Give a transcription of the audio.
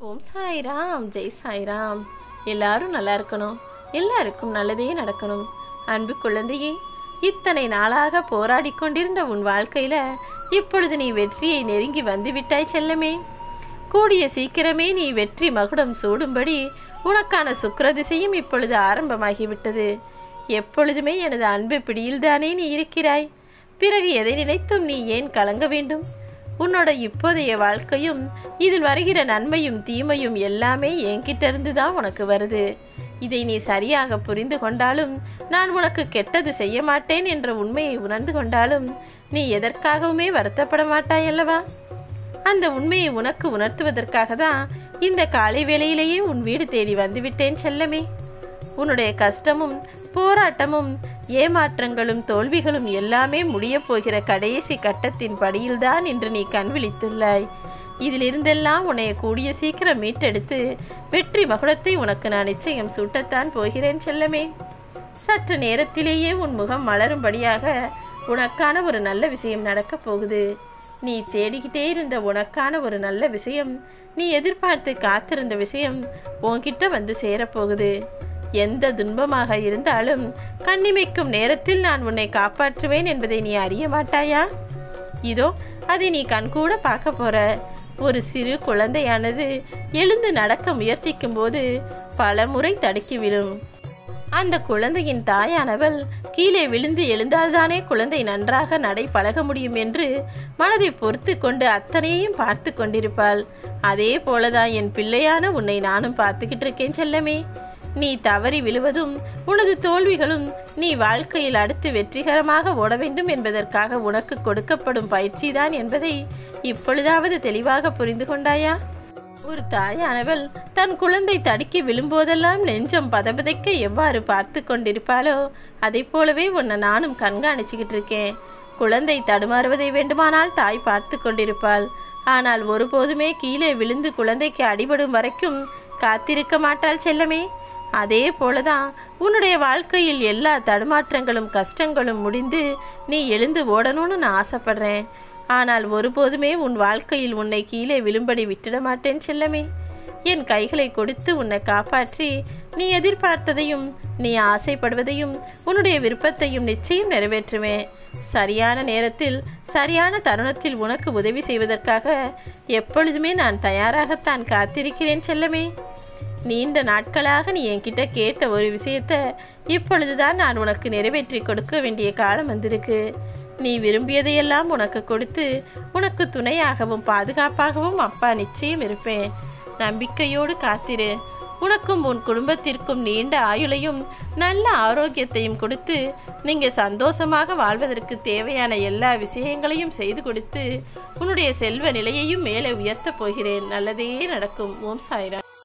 ஓம் சாய்ராம் ஜெய் சாய்ராம் எல்லாரும் நல்லா இருக்கணும் எல்லாருக்கும் நல்லதே நடக்கணும் அன்பு குழந்தையே இத்தனை நாளாக போராடி கொண்டிருந்த உன் வாழ்க்கையில இப்பொழுது நீ வெற்றியை நெருங்கி வந்துவிட்டாய் செல்லமே கூடிய சீக்கிரமே நீ வெற்றி மகுடம் சூடும்படி உனக்கான சுக்கிரதிசையும் இப்பொழுது ஆரம்பமாகிவிட்டது எப்பொழுதுமே எனது அன்பு பிடியில்தானே நீ இருக்கிறாய் பிறகு எதை நினைத்தும் நீ ஏன் கலங்க வேண்டும் உன்னோட இப்போதைய வாழ்க்கையும் இதில் வருகிற நன்மையும் தீமையும் எல்லாமே என்கிட்ட இருந்து தான் உனக்கு வருது இதை நீ சரியாக புரிந்து கொண்டாலும் நான் உனக்கு கெட்டது செய்ய மாட்டேன் என்ற உண்மையை உணர்ந்து கொண்டாலும் நீ எதற்காகவுமே வருத்தப்பட மாட்டாய் அல்லவா அந்த உண்மையை உனக்கு உணர்த்துவதற்காக தான் இந்த காலை வேளையிலேயே உன் வீடு தேடி வந்துவிட்டேன் செல்லமே உன்னுடைய கஷ்டமும் போராட்டமும் ஏமாற்றங்களும் தோல்விகளும் எல்லாமே முடியப் போகிற கடைசி கட்டத்தின் படியில்தான் இன்று நீ கண் விழித்துள்ளாய் இதிலிருந்தெல்லாம் உன்னை கூடிய சீக்கிரம் மீட்டெடுத்து வெற்றி மகுடத்தை உனக்கு நான் நிச்சயம் சூட்டத்தான் போகிறேன் செல்லமே சற்று நேரத்திலேயே உன் முகம் மலரும்படியாக உனக்கான ஒரு நல்ல விஷயம் நடக்கப் போகுது நீ தேடிக்கிட்டே இருந்த உனக்கான ஒரு நல்ல விஷயம் நீ எதிர்பார்த்து காத்திருந்த விஷயம் உன்கிட்ட வந்து சேரப்போகுது எந்த துன்பமாக இருந்தாலும் கண்ணிமைக்கும் நேரத்தில் நான் உன்னை காப்பாற்றுவேன் என்பதை நீ அறிய மாட்டாயா இதோ அதை நீ கண்கூட பார்க்க போற ஒரு சிறு குழந்தையானது எழுந்து நடக்க முயற்சிக்கும் போது பல முறை தடுக்கி விழும் அந்த குழந்தையின் தாயானவள் கீழே விழுந்து எழுந்தால்தானே குழந்தை நன்றாக நடை பழக முடியும் என்று மனதை பொறுத்து கொண்டு அத்தனையும் பார்த்து கொண்டிருப்பாள் அதே போலதான் என் பிள்ளையான உன்னை நானும் பார்த்துக்கிட்டு இருக்கேன் செல்லமே நீ தவறி விழுவதும் உனது தோல்விகளும் நீ வாழ்க்கையில் அடுத்து வெற்றிகரமாக ஓட வேண்டும் என்பதற்காக உனக்கு கொடுக்கப்படும் பயிற்சிதான் என்பதை இப்பொழுதாவது தெளிவாக புரிந்து கொண்டாயா ஒரு தாயானவள் தன் குழந்தை தடுக்கி விழும்போதெல்லாம் நெஞ்சம் பதபதைக்க எவ்வாறு பார்த்து கொண்டிருப்பாளோ அதை போலவே உன்னை நானும் கண்காணிச்சுக்கிட்டு இருக்கேன் குழந்தை தடுமாறுவதை வேண்டுமானால் தாய் பார்த்து கொண்டிருப்பாள் ஆனால் ஒருபோதுமே கீழே விழுந்து குழந்தைக்கு அடிபடும் வரைக்கும் காத்திருக்க மாட்டாள் செல்லமே அதே போலதான் உன்னுடைய வாழ்க்கையில் எல்லா தடுமாற்றங்களும் கஷ்டங்களும் முடிந்து நீ எழுந்து ஓடணும்னு நான் ஆசைப்படுறேன் ஆனால் ஒருபோதுமே உன் வாழ்க்கையில் உன்னை கீழே விழும்படி விட்டுட மாட்டேன் செல்லமே என் கைகளை கொடுத்து உன்னை காப்பாற்றி நீ எதிர்பார்த்ததையும் நீ ஆசைப்படுவதையும் உன்னுடைய விருப்பத்தையும் நிச்சயம் நிறைவேற்றுவேன் சரியான நேரத்தில் சரியான தருணத்தில் உனக்கு உதவி செய்வதற்காக எப்பொழுதுமே நான் தயாராகத்தான் காத்திருக்கிறேன் செல்லமே நீண்ட நாட்களாக நீ என்கிட்ட கேட்ட ஒரு விஷயத்த இப்பொழுதுதான் நான் உனக்கு நிறைவேற்றி கொடுக்க வேண்டிய காலம் வந்திருக்கு நீ விரும்பியதையெல்லாம் உனக்கு கொடுத்து உனக்கு துணையாகவும் பாதுகாப்பாகவும் அப்பா நிச்சயம் இருப்பேன் நம்பிக்கையோடு காத்திரு உனக்கும் உன் குடும்பத்திற்கும் நீண்ட ஆயுளையும் நல்ல ஆரோக்கியத்தையும் கொடுத்து நீங்கள் சந்தோஷமாக வாழ்வதற்கு தேவையான எல்லா விஷயங்களையும் செய்து கொடுத்து உன்னுடைய செல்வ நிலையையும் மேலே உயர்த்தப் போகிறேன் நல்லதே நடக்கும் ஓம் சாய்ரா